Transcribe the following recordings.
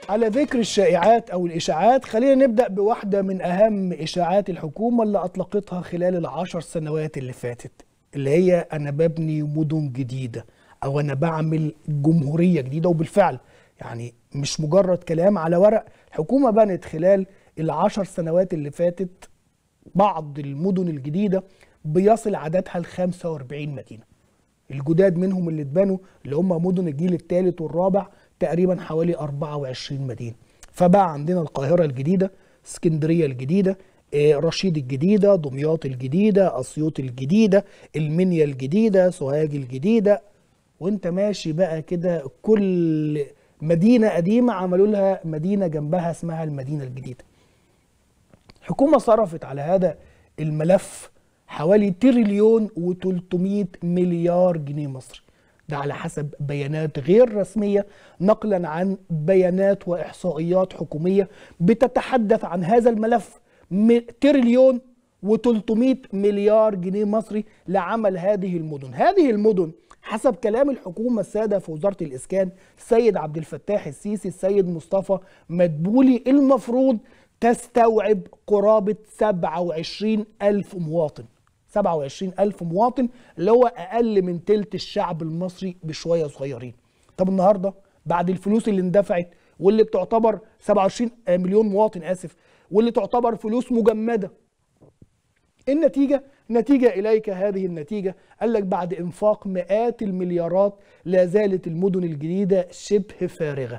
على ذكر الشائعات او الاشاعات خلينا نبدا بواحده من اهم اشاعات الحكومه اللي اطلقتها خلال العشر سنوات اللي فاتت اللي هي انا ببني مدن جديده او انا بعمل جمهوريه جديده وبالفعل يعني مش مجرد كلام على ورق الحكومه بنت خلال العشر سنوات اللي فاتت بعض المدن الجديده بيصل عددها ل 45 مدينه الجداد منهم اللي اتبنوا اللي هم مدن الجيل الثالث والرابع تقريبا حوالي 24 مدينه فبقى عندنا القاهره الجديده اسكندريه الجديده آه، رشيد الجديده دمياط الجديده اسيوط الجديده المنيا الجديده سوهاج الجديده وانت ماشي بقى كده كل مدينه قديمه عملوا لها مدينه جنبها اسمها المدينه الجديده الحكومه صرفت على هذا الملف حوالي تريليون و300 مليار جنيه مصري ده على حسب بيانات غير رسمية نقلا عن بيانات وإحصائيات حكومية بتتحدث عن هذا الملف م- تريليون و300 مليار جنيه مصري لعمل هذه المدن هذه المدن حسب كلام الحكومة السادة في وزارة الإسكان السيد عبد الفتاح السيسي السيد مصطفى مدبولي المفروض تستوعب قرابة 27 ألف مواطن 27 ألف مواطن اللي هو أقل من تلت الشعب المصري بشوية صغيرين طب النهاردة بعد الفلوس اللي اندفعت واللي بتعتبر 27 مليون مواطن آسف واللي تعتبر فلوس مجمدة النتيجة نتيجة إليك هذه النتيجة قال لك بعد إنفاق مئات المليارات لا زالت المدن الجديدة شبه فارغة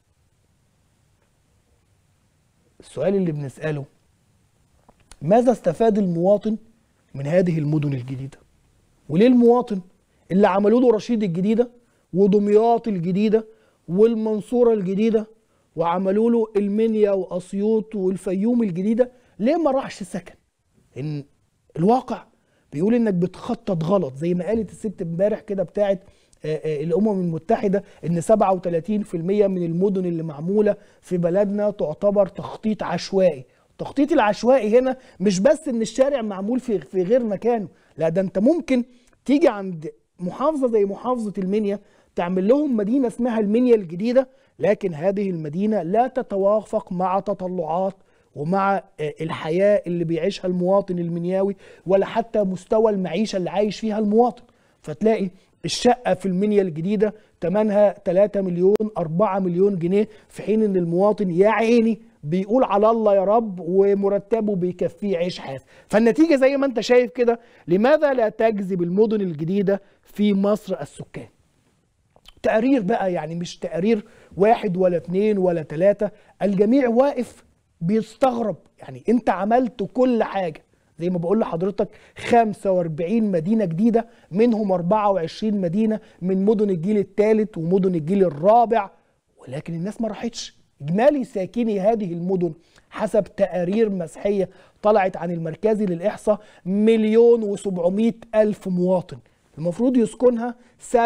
السؤال اللي بنسأله ماذا استفاد المواطن من هذه المدن الجديدة وليه المواطن اللي عملوا له رشيد الجديدة ودمياط الجديدة والمنصورة الجديدة وعملوا له المنيا وأسيوط والفيوم الجديدة ليه ما راحش سكن إن الواقع بيقول انك بتخطط غلط زي ما قالت الست امبارح كده بتاعت آه، آه، الامم المتحده ان 37% من المدن اللي معموله في بلدنا تعتبر تخطيط عشوائي التخطيط العشوائي هنا مش بس ان الشارع معمول في في غير مكانه لا ده انت ممكن تيجي عند محافظه زي محافظه المنيا تعمل لهم مدينه اسمها المنيا الجديده لكن هذه المدينه لا تتوافق مع تطلعات ومع آه، الحياه اللي بيعيشها المواطن المنياوي ولا حتى مستوى المعيشه اللي عايش فيها المواطن فتلاقي الشقه في المنيا الجديده ثمنها 3 مليون 4 مليون جنيه في حين ان المواطن يا عيني بيقول على الله يا رب ومرتبه بيكفيه عيش حاف فالنتيجه زي ما انت شايف كده لماذا لا تجذب المدن الجديده في مصر السكان تقرير بقى يعني مش تقرير واحد ولا اتنين ولا تلاتة الجميع واقف بيستغرب يعني انت عملت كل حاجة زي ما بقول لحضرتك 45 مدينة جديدة منهم 24 مدينة من مدن الجيل الثالث ومدن الجيل الرابع ولكن الناس ما راحتش إجمالي ساكني هذه المدن حسب تقارير مسحية طلعت عن المركزي للإحصاء مليون وسبعمائة ألف مواطن المفروض يسكنها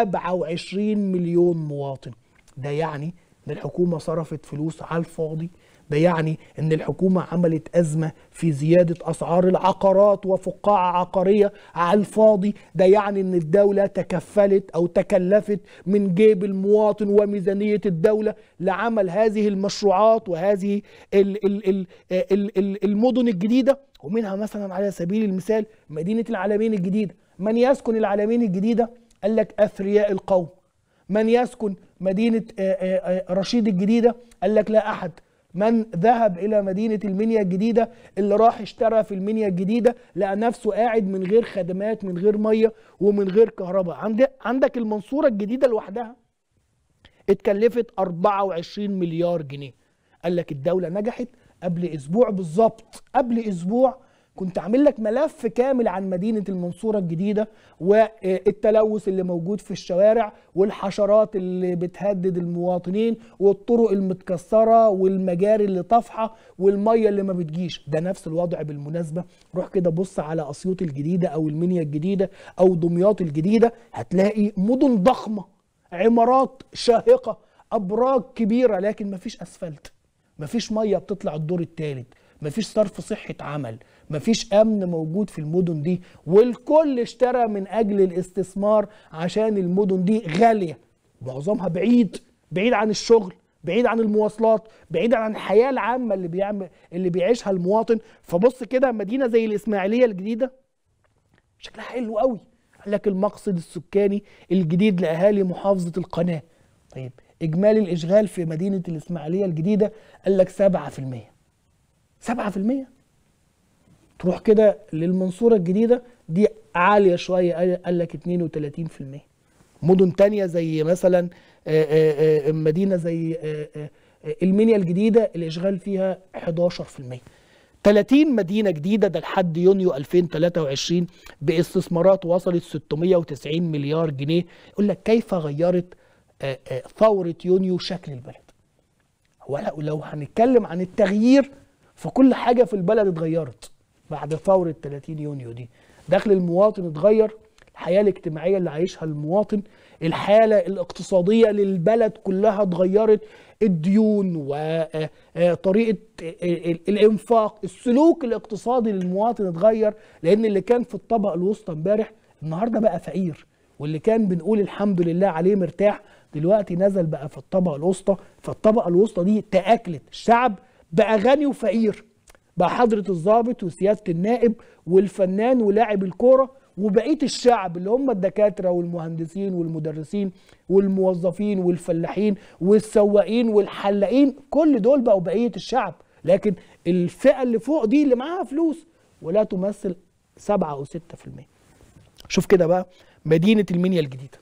27 مليون مواطن ده يعني ان الحكومه صرفت فلوس على الفاضي ده يعني ان الحكومه عملت ازمه في زياده اسعار العقارات وفقاعه عقاريه على الفاضي ده يعني ان الدوله تكفلت او تكلفت من جيب المواطن وميزانيه الدوله لعمل هذه المشروعات وهذه ال ال ال ال ال المدن الجديده ومنها مثلا على سبيل المثال مدينه العالمين الجديده من يسكن العالمين الجديده قال لك اثرياء القوم من يسكن مدينة آه، آه، آه، رشيد الجديدة قال لك لا أحد من ذهب إلى مدينة المنيا الجديدة اللي راح اشترى في المنيا الجديدة لقى نفسه قاعد من غير خدمات من غير مية ومن غير كهرباء عند- عندك المنصورة الجديدة لوحدها اتكلفت 24 مليار جنيه قال لك الدولة نجحت قبل أسبوع بالظبط قبل أسبوع كنت عامل لك ملف كامل عن مدينة المنصورة الجديدة والتلوث اللي موجود في الشوارع والحشرات اللي بتهدد المواطنين والطرق المتكسرة والمجاري اللي طافحة والمية اللي ما بتجيش ده نفس الوضع بالمناسبة روح كده بص على أسيوط الجديدة أو المنيا الجديدة أو دمياط الجديدة هتلاقي مدن ضخمة عمارات شاهقة أبراج كبيرة لكن مفيش أسفلت مفيش ميه بتطلع الدور الثالث مفيش صرف صحة عمل مفيش أمن موجود في المدن دي والكل اشترى من أجل الاستثمار عشان المدن دي غالية معظمها بعيد بعيد عن الشغل بعيد عن المواصلات بعيد عن الحياه العامه اللي بيعمل اللي بيعيشها المواطن فبص كده مدينه زي الاسماعيليه الجديده شكلها حلو قوي قال لك المقصد السكاني الجديد لاهالي محافظه القناه طيب اجمالي الاشغال في مدينه الاسماعيليه الجديده قال لك 7% 7% تروح كده للمنصوره الجديده دي عاليه شويه قال لك 32% مدن تانية زي مثلا مدينه زي المنيا الجديده الاشغال فيها 11% 30 مدينة جديدة ده لحد يونيو 2023 باستثمارات وصلت 690 مليار جنيه يقول لك كيف غيرت ثورة يونيو شكل البلد هو لو هنتكلم عن التغيير فكل حاجة في البلد اتغيرت بعد ثورة 30 يونيو دي دخل المواطن اتغير الحياة الاجتماعية اللي عايشها المواطن الحالة الاقتصادية للبلد كلها اتغيرت الديون وطريقة الانفاق السلوك الاقتصادي للمواطن اتغير لان اللي كان في الطبقة الوسطى امبارح النهاردة بقى فقير واللي كان بنقول الحمد لله عليه مرتاح دلوقتي نزل بقى في الطبقة الوسطى فالطبقة الوسطى دي تأكلت الشعب بقى غني وفقير بقى حضرة الضابط وسيادة النائب والفنان ولاعب الكورة وبقيه الشعب اللي هم الدكاتره والمهندسين والمدرسين والموظفين والفلاحين والسواقين والحلاقين كل دول بقوا بقيه الشعب لكن الفئه اللي فوق دي اللي معاها فلوس ولا تمثل 7 او 6% شوف كده بقى مدينه المنيا الجديده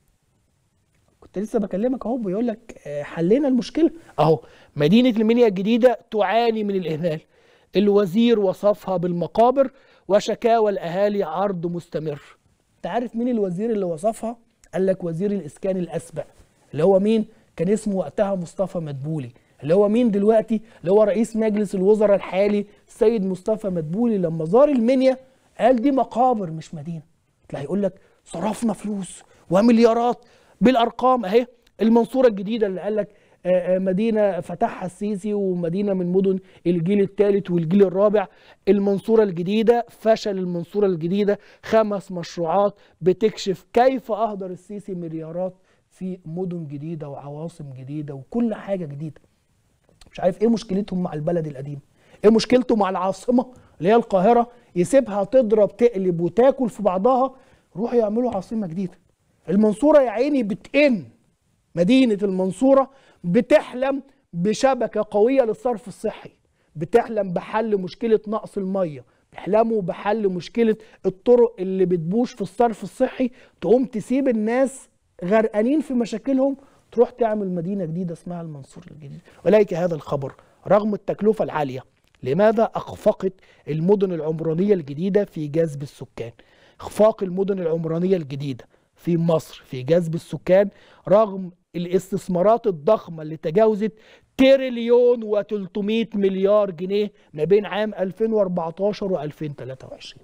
كنت لسه بكلمك اهو بيقول لك حلينا المشكله اهو مدينه المنيا الجديده تعاني من الاهمال الوزير وصفها بالمقابر وشكاوى الاهالي عرض مستمر انت عارف مين الوزير اللي وصفها قال لك وزير الاسكان الاسبق اللي هو مين كان اسمه وقتها مصطفى مدبولي اللي هو مين دلوقتي اللي هو رئيس مجلس الوزراء الحالي السيد مصطفى مدبولي لما زار المنيا قال دي مقابر مش مدينه تلاقي يقول لك صرفنا فلوس ومليارات بالارقام اهي المنصوره الجديده اللي قال لك مدينه فتحها السيسي ومدينه من مدن الجيل الثالث والجيل الرابع المنصوره الجديده فشل المنصوره الجديده خمس مشروعات بتكشف كيف اهدر السيسي مليارات في مدن جديده وعواصم جديده وكل حاجه جديده مش عارف ايه مشكلتهم مع البلد القديم ايه مشكلته مع العاصمه اللي هي القاهره يسيبها تضرب تقلب وتاكل في بعضها روحوا يعملوا عاصمه جديده المنصوره يا عيني بتئن مدينه المنصوره بتحلم بشبكة قوية للصرف الصحي بتحلم بحل مشكلة نقص المية بيحلموا بحل مشكلة الطرق اللي بتبوش في الصرف الصحي تقوم تسيب الناس غرقانين في مشاكلهم تروح تعمل مدينة جديدة اسمها المنصورة الجديدة وليك هذا الخبر رغم التكلفة العالية لماذا أخفقت المدن العمرانية الجديدة في جذب السكان اخفاق المدن العمرانية الجديدة في مصر في جذب السكان رغم الاستثمارات الضخمة اللي تجاوزت تريليون و300 مليار جنيه ما بين عام 2014 و 2023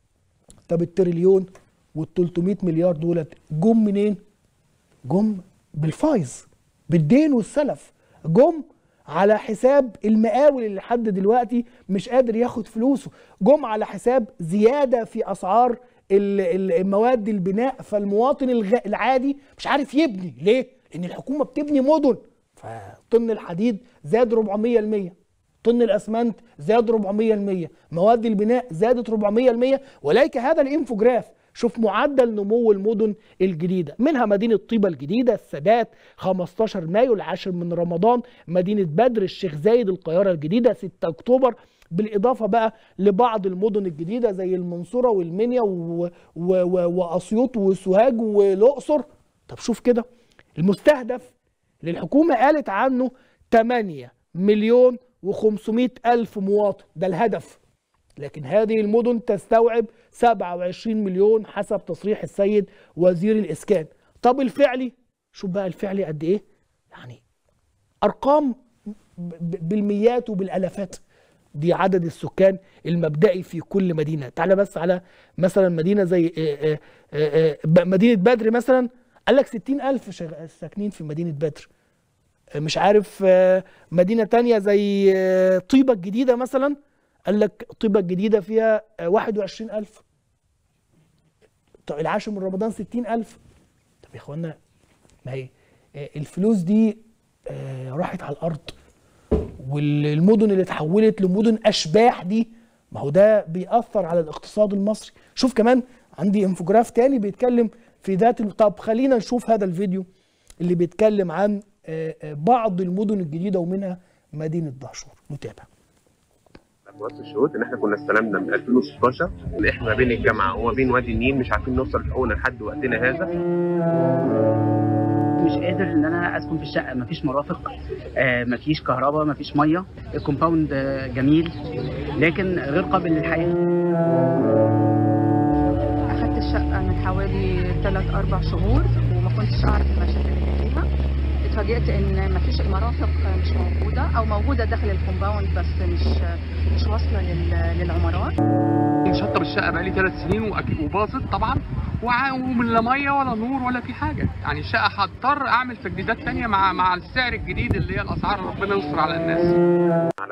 طب التريليون وال 300 مليار دولت جم منين؟ جم بالفايز بالدين والسلف جم على حساب المقاول اللي لحد دلوقتي مش قادر ياخد فلوسه جم على حساب زيادة في أسعار المواد البناء فالمواطن العادي مش عارف يبني ليه؟ لأن الحكومة بتبني مدن فطن الحديد زاد 400% طن الأسمنت زاد 400% مواد البناء زادت 400% وليك هذا الانفوجراف شوف معدل نمو المدن الجديدة منها مدينة طيبة الجديدة السادات 15 مايو العاشر من رمضان مدينة بدر الشيخ زايد القاهرة الجديدة 6 أكتوبر بالإضافة بقى لبعض المدن الجديدة زي المنصورة والمنيا و... و... و... وأسيوط وسوهاج والأقصر طب شوف كده المستهدف للحكومة قالت عنه 8 مليون و500 ألف مواطن ده الهدف لكن هذه المدن تستوعب 27 مليون حسب تصريح السيد وزير الإسكان طب الفعلي شوف بقى الفعلي قد إيه يعني أرقام بالميات وبالالافات دي عدد السكان المبدئي في كل مدينه تعال بس على مثلا مدينه زي مدينه بدر مثلا قال لك 60000 ساكنين في مدينه بدر مش عارف مدينه تانية زي طيبه الجديده مثلا قال لك طيبه الجديده فيها 21000 طب العاشر من رمضان 60000 طب يا اخوانا ما هي الفلوس دي آه، راحت على الارض والمدن اللي اتحولت لمدن اشباح دي ما هو ده بيأثر على الاقتصاد المصري شوف كمان عندي انفوجراف تاني بيتكلم في ذات ال- طب خلينا نشوف هذا الفيديو اللي بيتكلم عن آه، آه، بعض المدن الجديدة ومنها مدينة دهشور نتابع مؤسسة الشهود ان احنا كنا استلمنا من 2016 ان احنا ما بين الجامعه وما بين وادي النيل مش عارفين نوصل لحقوقنا لحد وقتنا هذا مش قادر ان انا اسكن في الشقه مفيش مرافق آه، مفيش كهرباء مفيش ميه الكومباوند آه، جميل لكن غير قابل للحياه أخدت الشقة من حوالي 3 أربع شهور وما كنتش أعرف المشاكل اللي فيها اتفاجئت إن مفيش المرافق مش موجودة أو موجودة داخل الكومباوند بس مش مش واصلة لل- للعمارات مشطب الشقه بقالي ثلاث سنين وأك- وباظت طبعا وع- ومن لا ميه ولا نور ولا في حاجه يعني الشقه هضطر اعمل تجديدات تانية مع مع السعر الجديد اللي هي الاسعار ربنا يستر على الناس على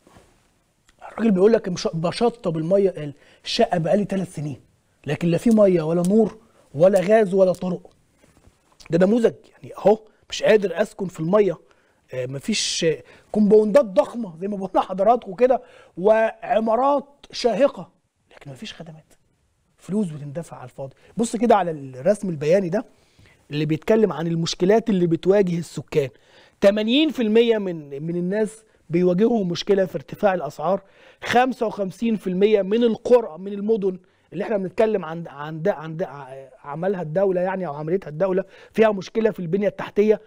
الراجل بيقول لك مش- بشطب الميه الشقه بقالي ثلاث سنين لكن لا في ميه ولا نور ولا غاز ولا طرق ده نموذج يعني اهو مش قادر اسكن في الميه آه، مفيش آه، كومباوندات ضخمه زي ما بقول لحضراتكم كده وعمارات شاهقه لكن مفيش خدمات فلوس بتندفع على الفاضي بص كده على الرسم البياني ده اللي بيتكلم عن المشكلات اللي بتواجه السكان 80% من من الناس بيواجههم مشكله في ارتفاع الاسعار 55% من القرى من المدن اللي احنا بنتكلم عن عن ده عن ده عملها الدوله يعني او عملتها الدوله فيها مشكله في البنيه التحتيه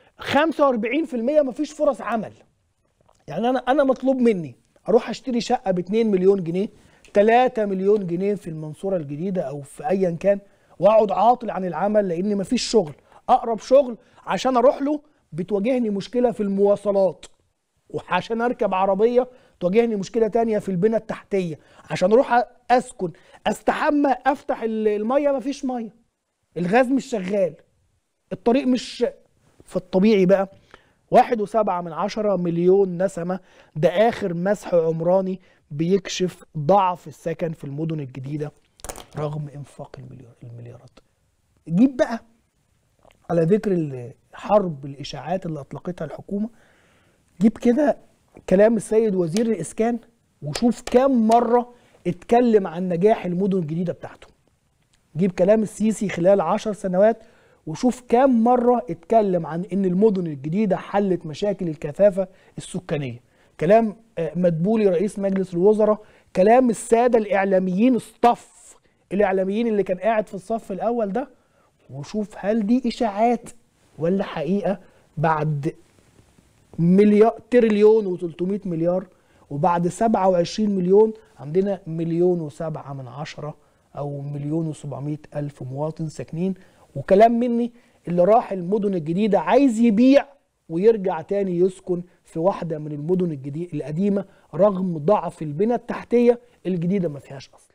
45% مفيش فرص عمل يعني انا انا مطلوب مني اروح اشتري شقه ب 2 مليون جنيه 3 مليون جنيه في المنصوره الجديده او في ايا كان واقعد عاطل عن العمل لان مفيش شغل اقرب شغل عشان اروح له بتواجهني مشكله في المواصلات وعشان اركب عربيه تواجهني مشكله تانية في البنى التحتيه عشان اروح اسكن استحمى افتح ال- الميه مفيش ميه الغاز مش شغال الطريق مش فالطبيعي بقى واحد وسبعة من عشرة مليون نسمة ده آخر مسح عمراني بيكشف ضعف السكن في المدن الجديدة رغم إنفاق المليار المليارات جيب بقى على ذكر ال- حرب الإشاعات اللي أطلقتها الحكومة جيب كده كلام السيد وزير الإسكان وشوف كام مرة اتكلم عن نجاح المدن الجديدة بتاعته جيب كلام السيسي خلال عشر سنوات وشوف كام مرة اتكلم عن ان المدن الجديدة حلت مشاكل الكثافة السكانية كلام آه، مدبولي رئيس مجلس الوزراء كلام السادة الإعلاميين الصف الإعلاميين اللي كان قاعد في الصف الأول ده وشوف هل دي إشاعات ولا حقيقة بعد مليار تريليون و300 مليار وبعد 27 مليون عندنا مليون وسبعة من عشرة أو مليون وسبعمائة ألف مواطن ساكنين وكلام مني اللي راح المدن الجديدة عايز يبيع ويرجع تاني يسكن في واحدة من المدن الجديدة القديمة رغم ضعف البنى التحتية الجديدة ما فيهاش أصل